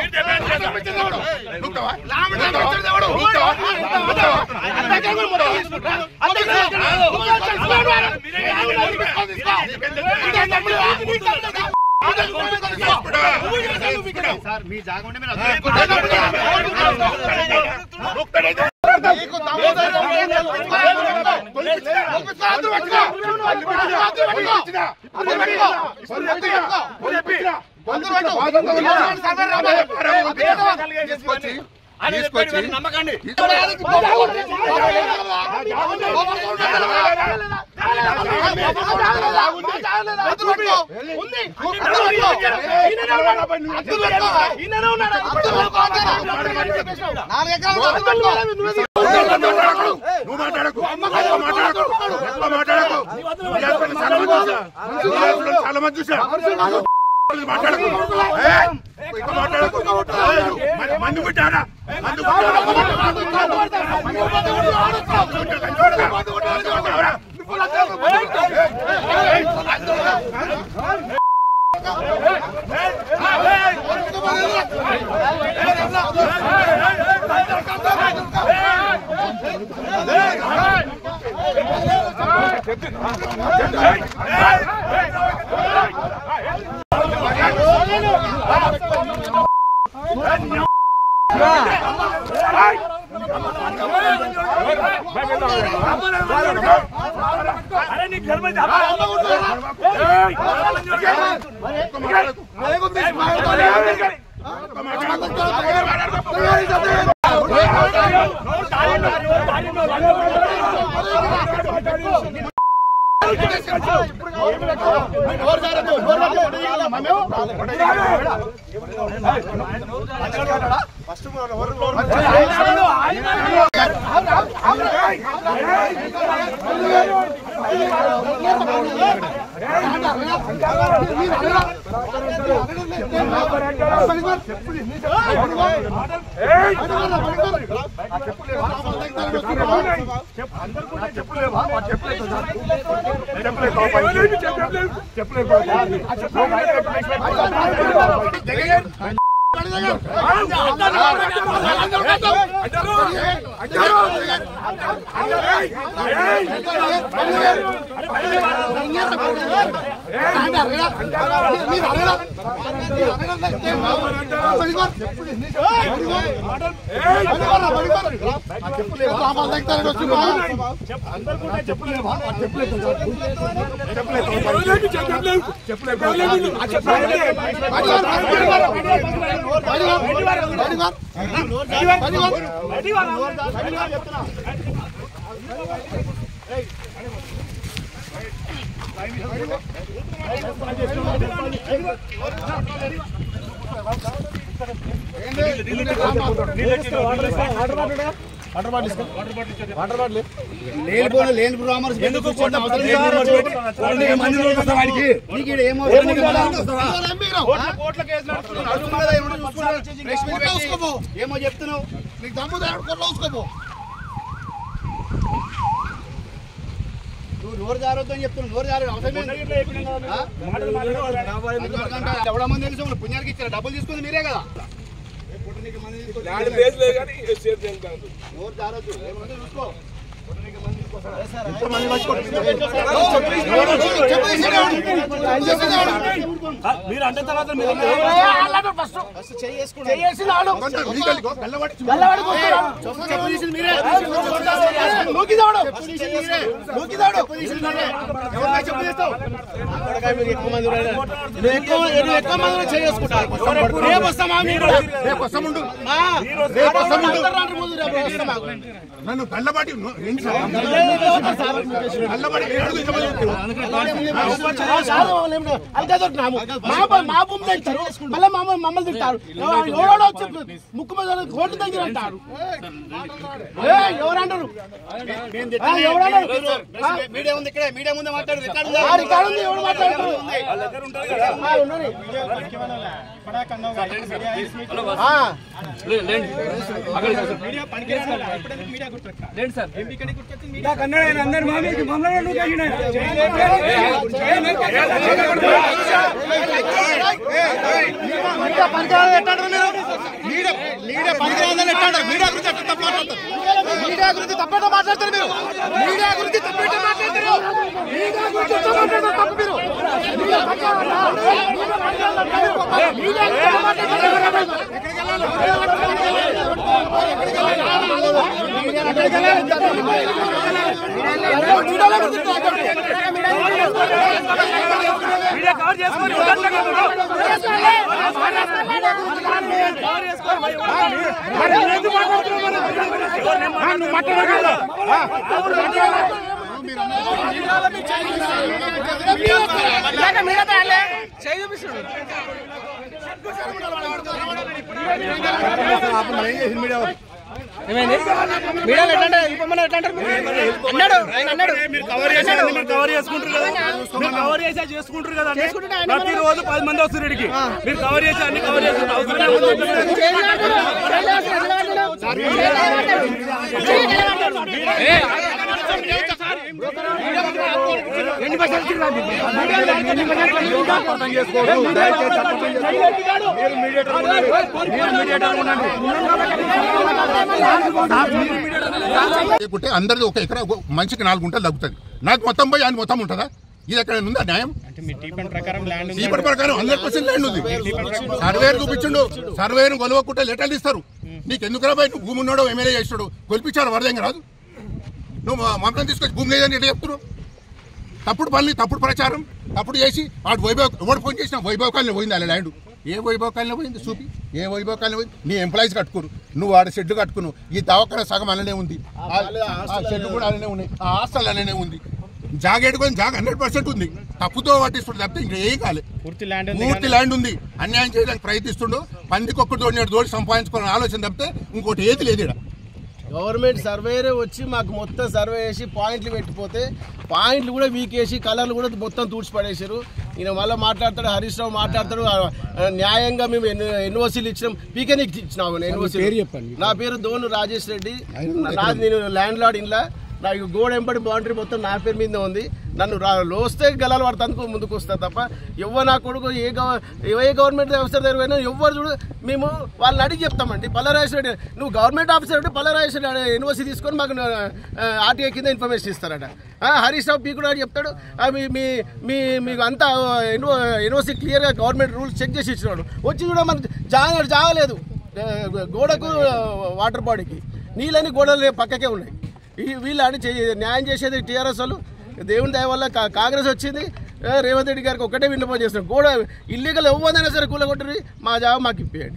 Sir మీ జాగా ఉంటే మీరు అర్థం నమ్మకండి నువ్వు మాట్లాడకు ఎక్కువ మాట్లాడకు ఎక్కువ మాట్లాడకు విజయపల్లి చాలా మంది చూసా విజయపల్లి చాలా మంది చూసా మాట్లాడకు ఏయ్, ఎక్కువ మాట్లాడకు ఏయ్, మంది- మందు పెట్టాడా మందు లేనిపోయిన లేని బ్రాహ్మణులు ఎందుకు కూర్చోవడం అవసరం లేదు. నీకు ఈడ ఏమో కోట్ల కేసు నడుపుతున్నావు. అడుగు మీద ఏమో చూసుకుంటావు. ప్రెస్ మీట్ పెట్టి ఏమో చెప్తున్నావు నీకు దమ్ము కొట్టుకోపో నువ్వు నోరు జారొద్దు అని చెప్తున్నావు నోరు జారు అవసరం ఎవడ మంది తెలుసు పుణ్యానికి ఇచ్చారు డబ్బులు తీసుకుంది మీరే కదా నోరు జారొద్దు ఏమన్నా చూసుకో మీరు అంటే తర్వాత మీరు నన్ను బెల్లబాటి బెల్లబాటి ఏడు మా భూమి తెచ్చారు మళ్ళీ మమ్మల్ని మమ్మల్ని తింటారు ఎవడో వచ్చి ముక్కు మీద కోట్లు దగ్గర అంటారు ఏ, ఎవరంటారు ఆ, ఎవరన్నారు? ఆ, మీడియా ఉంది ఇక్కడ మీడియా ముందే మాట్లాడు రికార్డు ఉందా? ఆ రికార్డు ఉంది, ఎవడు మాట్లాడుతున్నారు? ఆ, ఉన్నది. ఆ, మీడియా పనికిరాందని ఎట్టాడారు మీడియా గురించి ఎట్లా తప్పు మాట్లాడతారు మీడియా గురించి తప్పేట మాట్లాడతారు మీరు మీడియా గురించి తప్పేట మాట్లాడతారు మీడియా గురించి ఎట్లా మాట్లాడతారు తప్పు మీరు మీడియా పనికిరాదా? మీడియా పనికిరాదా? మీడియా గురించి ఎట్లా మాట్లాడతారు? ఎక్కడికి వెళ్ళాలి? మీడియాలో గురించి మాట్లాడండి. మీడియా కవర్ చేసుకొని వదలండి కదా. మీరు కవర్ చేసేది మీరు కవర్ చేసుకుంటారు కదా మీరు కవర్ చేసే చేసుకుంటారు కదా ప్రతి రోజు పది మంది వస్తారు ఇక్కడికి మీరు కవర్ చేసి అన్ని కవర్ చేసుకుంటారు అవసరం ఏముంది? లేకుంటే అందరిది ఒక ఎకరా ఒక మనిషికి నాలుగు గుంటలు తగ్గుతుంది నాకు మొత్తం పోయి ఆయన మొత్తం ఉంటుందా ఇది ఎక్కడ ఉందా న్యాయం ఈపటి ప్రకారం హండ్రెడ్ పర్సెంట్ ల్యాండ్ ఉంది సర్వేర్ చూపించిండు సర్వేర్ కొలవకుంటే లెటర్లు ఇస్తారు నీకు ఎందుకు రాబాయి నువ్వు భూమి ఉన్నాడో ఎమ్మెల్యే చేస్తాడు కొలిపించాడు వరదంగా రాదు నువ్వు మా- మమ్మల్ని తీసుకొచ్చి భూమి లేదని ఎట్లా చెప్తున్నావు తప్పుడు పనులు తప్పుడు ప్రచారం తప్పుడు చేసి వాడు వైభవ్ ఎవడు ఫోన్ చేసినా వైభవ్ కాలనీ పోయింది అలా ల్యాండ్ ఏ వైభవ్ కాలనీ పోయింది చూపి ఏ వైభవ్ కాలనీ పోయింది నీ ఎంప్లాయీస్ కట్టుకోరు నువ్వు ఆడ షెడ్ కట్టుకున్నావు ఈ దవాఖాన సగం అలానే ఉంది ఆ- ఆ షెడ్ కూడా అలానే ఉన్నాయి ఆ హాస్టల్ అలానే ఉంది జాగ ఎడుకొని జాగ హండ్రెడ్ పర్సెంట్ ఉంది తప్పుతో పట్టిస్తుంది తప్పితే ఇంకా ఏం కాలే పూర్తి ల్యాండ్ పూర్తి ల్యాండ్ ఉంది అన్యాయం చేయడానికి ప్రయత్నిస్తుండు పందికొక్కడు తోడినాడు తోడి సంపాదించుకోవాలని ఆలోచన తప్పితే ఇంకోటి ఏది లేదు ఈడ. గవర్నమెంట్ సర్వేరే వచ్చి మాకు మొత్తం సర్వే చేసి పాయింట్లు పెట్టిపోతే పాయింట్లు కూడా వీకేసి కలర్లు కూడా మొత్తం తూడ్చి పడేశారు ఈయన మళ్ళీ మాట్లాడతాడు హరీష్ రావు మాట్లాడతాడు ఆ, ఆ, న్యాయంగా మేము ఎన్ఓసీలు ఇచ్చినాం పీకెనికి ఇచ్చినాము ఎన్ఓసీ నా పేరు దోను రాజేష్ రెడ్డి నాది నేను ల్యాండ్ లార్డ్ ఇంట్లో నా ఈ గోడ ఎంబడి బౌండరీ మొత్తం నా పేరు మీద ఉంది నన్ను రా లోస్తే గలాలు పడతానికి ముందుకు వస్తా తప్ప ఎవ్వరు నా కొడుకు ఏ గవ ఏ గవర్నమెంట్ ఆఫీసర్ దగ్గర పోయినా ఎవ్వరు చూడు మేము వాళ్ళని అడిగి చెప్తామండి పల్లరాజేశ్వర రెడ్డి నువ్వు గవర్నమెంట్ ఆఫీసర్ అంటే పల్లరాజేశ్వర రెడ్డి యూనివర్సిటీ తీసుకొని మాకు ఆర్టీఐ కింద ఇన్ఫర్మేషన్ ఇస్తారట ఆ, హరీష్ రావు పీ కూడా చెప్తాడు ఆ, మీ మీ మీ మీకు అంతా యూనివర్సిటీ క్లియర్గా గవర్నమెంట్ రూల్స్ చెక్ చేసి ఇచ్చినాడు వచ్చి కూడా మనకు జాగ జాగలేదు ఆ, గోడకు వాటర్ బాడీకి నీళ్ళని గోడలు పక్కకే ఉన్నాయి ఈ వీళ్ళు అని చే- న్యాయం చేసేది టీఆర్ఎస్ వాళ్ళు దేవుని దయ వల్ల కా- కాంగ్రెస్ వచ్చింది ఏ, రేవంత్ రెడ్డి గారికి ఒక్కటే విన్నపం చేస్తున్నాం గోడ ఇల్లీగల్ ఎవ్వదైనా సరే కూలగొట్టరి మా జాబ్ మాకు ఇప్పేయండి